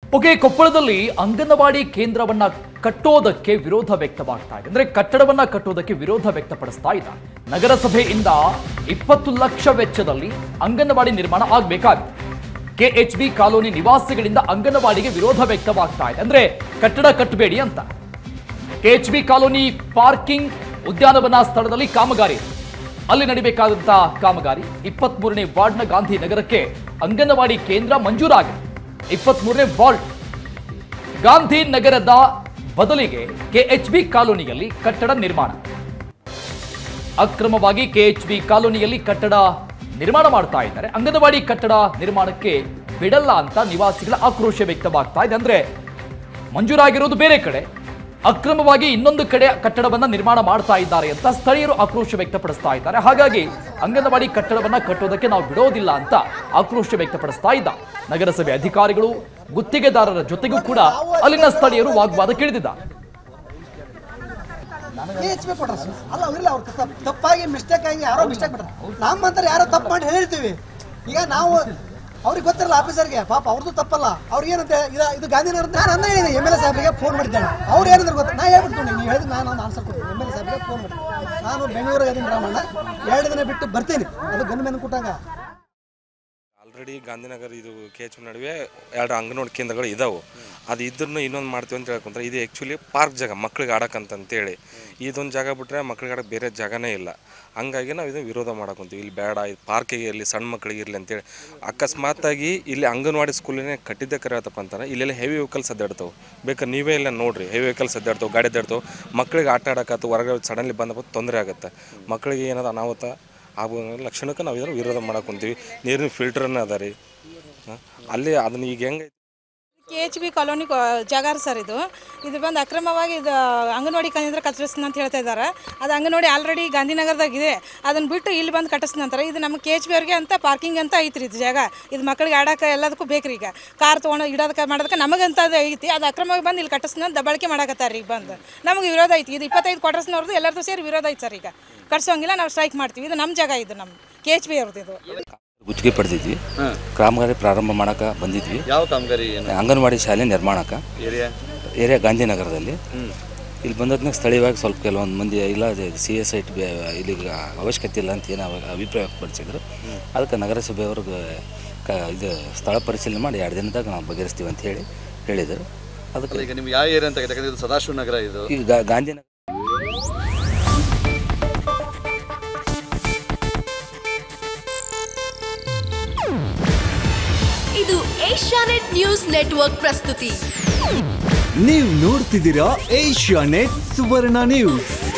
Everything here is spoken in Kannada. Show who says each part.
Speaker 1: ಓಕೆ ಕೊಪ್ಪಳದಲ್ಲಿ ಅಂಗನವಾಡಿ ಕೇಂದ್ರವನ್ನ ಕಟ್ಟೋದಕ್ಕೆ ವಿರೋಧ ವ್ಯಕ್ತವಾಗ್ತಾ ಇದೆ ಅಂದ್ರೆ ಕಟ್ಟಡವನ್ನ ಕಟ್ಟೋದಕ್ಕೆ ವಿರೋಧ ವ್ಯಕ್ತಪಡಿಸ್ತಾ ಇದ್ದಾರೆ ನಗರಸಭೆಯಿಂದ ಇಪ್ಪತ್ತು ಲಕ್ಷ ವೆಚ್ಚದಲ್ಲಿ ಅಂಗನವಾಡಿ ನಿರ್ಮಾಣ ಆಗಬೇಕಾಗಿದೆ ಕೆಎಚ್ ಬಿ ಕಾಲೋನಿ ನಿವಾಸಿಗಳಿಂದ ಅಂಗನವಾಡಿಗೆ ವಿರೋಧ ವ್ಯಕ್ತವಾಗ್ತಾ ಇದೆ ಅಂದ್ರೆ ಕಟ್ಟಡ ಕಟ್ಟಬೇಡಿ ಅಂತ ಕೆಎಚ್ ಬಿ ಕಾಲೋನಿ ಪಾರ್ಕಿಂಗ್ ಉದ್ಯಾನವನ ಸ್ಥಳದಲ್ಲಿ ಕಾಮಗಾರಿ ಇದೆ. ಅಲ್ಲಿ ನಡಿಬೇಕಾದಂತ ಕಾಮಗಾರಿ ಇಪ್ಪತ್ತ್ ಮೂರನೇ ವಾರ್ಡ್ನ ಗಾಂಧಿ ನಗರಕ್ಕೆ ಅಂಗನವಾಡಿ ಕೇಂದ್ರ ಮಂಜೂರಾಗಿದೆ ಇಪ್ಪತ್ತ್ ಮೂರನೇ ವಾರ್ಡ್ ಗಾಂಧಿ ನಗರದ ಬದಲಿಗೆ ಕೆಎಚ್ ಬಿ ಕಾಲೋನಿಯಲ್ಲಿ ಕಟ್ಟಡ ನಿರ್ಮಾಣ ಅಕ್ರಮವಾಗಿ ಕೆಎಚ್ ಬಿ ಕಾಲೋನಿಯಲ್ಲಿ ಕಟ್ಟಡ ನಿರ್ಮಾಣ ಮಾಡ್ತಾ ಇದ್ದಾರೆ ಅಂಗನವಾಡಿ ಕಟ್ಟಡ ನಿರ್ಮಾಣಕ್ಕೆ ಬಿಡಲ್ಲ ಅಂತ ನಿವಾಸಿಗಳ ಆಕ್ರೋಶ ವ್ಯಕ್ತವಾಗ್ತಾ ಇದೆ ಅಂದ್ರೆ ಮಂಜೂರಾಗಿರೋದು ಬೇರೆ ಕಡೆ ಅಕ್ರಮವಾಗಿ ಇನ್ನೊಂದು ಕಡೆ ಕಟ್ಟಡವನ್ನ ನಿರ್ಮಾಣ ಮಾಡ್ತಾ ಇದ್ದಾರೆ ಅಂತ ಸ್ಥಳೀಯರು ಆಕ್ರೋಶ ವ್ಯಕ್ತಪಡಿಸ್ತಾ ಇದ್ದಾರೆ ಹಾಗಾಗಿ ಅಂಗನವಾಡಿ ಕಟ್ಟಡವನ್ನ ಕಟ್ಟೋದಕ್ಕೆ ನಾವು ಬಿಡೋದಿಲ್ಲ ಅಂತ ಆಕ್ರೋಶ ವ್ಯಕ್ತಪಡಿಸ್ತಾ ಇದ್ದ ನಗರಸಭೆ ಅಧಿಕಾರಿಗಳು ಗುತ್ತಿಗೆದಾರರ ಜೊತೆಗೂ ಕೂಡ ಅಲ್ಲಿನ ಸ್ಥಳೀಯರು ವಾಗ್ವಾದ ಕೇಳಿದಿದ್ದಾರೆ
Speaker 2: ಎಚ್ ಪಿ ಕೊಟ್ರ ಸರ್ ಅಲ್ಲ ಅವ್ರಿಲ್ಲ ಅವ್ರ ತಪ್ಪ್- ತಪ್ಪಾಗಿ ಮಿಸ್ಟೇಕ್ ಆಗಿ ಯಾರೋ ಮಿಸ್ಟೇಕ್ ಮಾಡ್ತಾರೆ ನಮ್ಮಂತರ ಯಾರೋ ತಪ್ಪು ಮಾಡಿ ಹೇಳಿರ್ತೀವಿ ಈಗ ನಾವು ಅವ್ರಿಗೆ ಗೊತ್ತಿರಲ್ಲ ಆಫೀಸರ್ಗೆ ಪಾಪ ಅವ್ರದ್ದು ತಪ್ಪಲ್ಲ ಅವ್ರಿಗೆ ಏನಂತೆ ಇದು ಇದು ಗಾಂಧಿನಗರ ನಾನು ಅಂದ ಹೇಳಿದೆ ಎಮ್ ಎಲ್ ಎ ಸಾಹೇಬ್ರಿಗೆ ಫೋನ್ ಮಾಡಿದ್ದೇನೆ ಅವ್ರು ಏನಂದ್ರೆ ಗೊತ್ತಾ ನಾ ಹೇಳ್ಬಿಟ್ಟು ನೀವು ಹೇಳಿದ್ರೆ ನಾನು ಒಂದು ಆನ್ಸರ್ ಕೊಡ್ತೀನಿ ಎಮ್ ಎಲ್ ಎ ಸಾಹೇಬ್ರಿಗೆ ಫೋನ್ ಮಾಡಿ ನಾನು ಬೆಂಗಳೂರಿಗೆ ಅದೀನಿ ರಾಮಣ್ಣ ಎರಡು ದಿನ ಬಿಟ್ಟು ಬರ್ತೀನಿ ಅದು ಗಂಡು ಮೇಲೆ ಕೊಟ್ಟಾಗ
Speaker 3: ಆಲ್ರೆಡಿ ಗಾಂಧಿನಗರ ಇದು ಕೆ ಎಚ್ ನಡುವೆ ಎರಡು ಅಂಗನವಾಡಿ ಕೇಂದ್ರಗಳು ಇದಾವೆ ಅದು ಇದ್ರೂ ಇನ್ನೊಂದು ಮಾಡ್ತೀವಿ ಅಂತ ಹೇಳ್ಕೊಂತಾರೆ ಇದು ಆ್ಯಕ್ಚುಲಿ ಪಾರ್ಕ್ ಜಾಗ ಮಕ್ಳಿಗೆ ಆಡಕ್ಕಂತಂತೇಳಿ ಇದೊಂದು ಜಾಗ ಬಿಟ್ಟರೆ ಮಕ್ಳಿಗೆ ಆಡಕ್ಕೆ ಬೇರೆ ಜಾಗನೇ ಇಲ್ಲ ಹಂಗಾಗಿ ನಾವು ಇದನ್ನು ವಿರೋಧ ಮಾಡಕೊಂತೀವಿ ಇಲ್ಲಿ ಬೇಡ ಇದು ಪಾರ್ಕಿಗೆ ಇರಲಿ ಸಣ್ಣ ಮಕ್ಳಿಗೆ ಇರಲಿ ಅಂತೇಳಿ ಅಕಸ್ಮಾತಾಗಿ ಇಲ್ಲಿ ಅಂಗನವಾಡಿ ಸ್ಕೂಲಿನೇ ಕಟ್ಟಿದ್ದೆ ಕರೆಯತ್ತಪ್ಪ ಅಂತಾರೆ ಇಲ್ಲೆಲ್ಲ ಹೆವಿ ವೆಹಿಕಲ್ಸ್ ಅಡ್ಡಾಡ್ತಾವೆ ಬೇಕಾದ್ರೆ ನೀವೇ ಇಲ್ಲ ನೋಡ್ರಿ ಹೆವಿ ವೆಹಿಕಲ್ಸ್ ಅಡ್ಡಾಡ್ತಾವೆ ಗಾಡಿ ಅಡ್ಡಾಡ್ತಾವೆ ಮಕ್ಳಿಗೆ ಆಟ ಆಡೋಕ್ಕಾತು ಹೊರಗಡೆ ಸಡನ್ಲಿ ಬಂದಪ್ಪ ತೊಂದರೆ ಆಗುತ್ತೆ ಮಕ್ಳಿಗೆ ಏನಾದ ಅನಾಹುತ ಆಗೋ ಲಕ್ಷಣಕ್ಕೆ ನಾವು ಇದನ್ನು ವಿರೋಧ ಮಾಡಕೊಂತೀವಿ ನೀರಿನ ಫಿಲ್ಟರ್ನ ಅದ ರೀ ಹಾಂ ಅಲ್ಲಿ ಅದನ್ನ ಈಗ ಹೆಂಗೆ
Speaker 4: ಕೆ ಎಚ್ ಬಿ ಕಾಲೋನಿ ಕೊ- ಜಾಗ ರೀ ಸರ್ ಇದು ಇದು ಬಂದು ಅಕ್ರಮವಾಗಿ ಇದು ಅಂಗನವಾಡಿ ಕೇಂದ್ರ ಕಟ್ಟಿಸ್ತೀನಿ ಅಂತ ಹೇಳ್ತಾ ಇದ್ದಾರೆ ಅದು ಅಂಗನವಾಡಿ ಆಲ್ರೆಡಿ ಗಾಂಧಿನಗರದಾಗ ಇದೆ ಅದನ್ನು ಬಿಟ್ಟು ಇಲ್ಲಿ ಬಂದು ಕಟ್ಟಿಸ್ತೀನಿ ಅಂತಾರೆ ಇದು ನಮ್ಮ ಕೆ ಎಚ್ ಬಿ ಅವ್ರಿಗೆ ಅಂತ ಪಾರ್ಕಿಂಗ್ ಅಂತ ಐತ್ರಿ ಇದು ಜಾಗ ಇದು ಮಕ್ಕಳಿಗೆ ಆಡೋಕೆ ಎಲ್ಲದಕ್ಕೂ ಬೇಕ್ರಿ ಈಗ ಕಾರ್ ತೊಗೊಂಡು ಇಡೋದಕ್ಕೆ ಮಾಡೋದಕ್ಕೆ ನಮಗಂತ ಅದು ಐತಿ ಅದು ಅಕ್ರಮವಾಗಿ ಬಂದು ಇಲ್ಲಿ ಕಟ್ಟಿಸ್ತೀನಿ ಅಂತ ದಬ್ಬಾಳಿಕೆ ಮಾಡಕತ್ತಾರೆ ಈಗ ಬಂದು ನಮಗೆ ವಿರೋಧ ಐತಿ ಇದು ಇಪ್ಪತ್ತೈದು ಕ್ವಾರ್ಟರ್ಸ್ನವ್ರದ್ದು ಎಲ್ಲರದ್ದು ಸೇರಿ ವಿರೋಧ ಐತಿ ಸರ್ ಈಗ ಕಟ್ಸೋಂಗಿಲ್ಲ ನಾವು ಸ್ಟ್ರೈಕ್ ಮಾಡ್ತೀವಿ ಇದು ನಮ್ಮ ಜಾಗ ಇದು ನಮ್ಮ ಕೆ ಎಚ್ ಬಿ ಅವ್ರದ್ದು ಇದು
Speaker 5: ಗುತ್ತಿಗೆ ಪಡೆದಿದ್ವಿ ಕಾಮಗಾರಿ ಪ್ರಾರಂಭ ಮಾಡಕ್ಕೆ ಬಂದಿದ್ವಿ
Speaker 6: ಯಾವ ಕಾಮಗಾರಿ ಏನು
Speaker 5: ಅಂಗನವಾಡಿ ಶಾಲೆ ನಿರ್ಮಾಣಕ್ಕೆ
Speaker 6: ಏರಿಯಾ
Speaker 5: ಏರಿಯಾ ಗಾಂಧಿನಗರದಲ್ಲಿ ಇಲ್ಲಿ ಬಂದದ್ನಾಗ ಸ್ಥಳೀಯವಾಗಿ ಸ್ವಲ್ಪ ಕೆಲವೊಂದು ಮಂದಿ ಇಲ್ಲ ಸಿ ಎಸ್ ಐ ಟಿ ಇಲ್ಲಿಗೆ ಅವಶ್ಯಕತೆ ಇಲ್ಲ ಅಂತ ಏನು ಅವಾಗ ಅಭಿಪ್ರಾಯ ವ್ಯಕ್ತಪಡಿಸಿದ್ರು ಅದಕ್ಕೆ ನಗರಸಭೆಯವ್ರಿಗೆ ಕ ಇದು ಸ್ಥಳ ಪರಿಶೀಲನೆ ಮಾಡಿ ಎರಡು ದಿನದಾಗ ನಾವು ಬಗೆಹರಿಸ್ತೀವಿ ಅಂತ ಹೇಳಿ ಹೇಳಿದರು ಅದಕ್ಕೆ
Speaker 6: ಈಗ ನಿಮ್ಗೆ ಯಾವ ಏರಿಯಾ ಅಂತ ಯಾಕಂದ್ರೆ ಇದು ಸದಾಶಿವ ನಗರ ಇದು
Speaker 5: ಈಗ ಗಾ- ಗಾಂಧಿನಗರ
Speaker 7: ಇದು ಏಷ್ಯಾನೆಟ್ ನ್ಯೂಸ್ ನೆಟ್ವರ್ಕ್ ಪ್ರಸ್ತುತಿ
Speaker 8: ನೀವು ನೋಡ್ತಿದ್ದೀರಾ ಏಷ್ಯಾ ನೆಟ್ ಸುವರ್ಣ ನ್ಯೂಸ್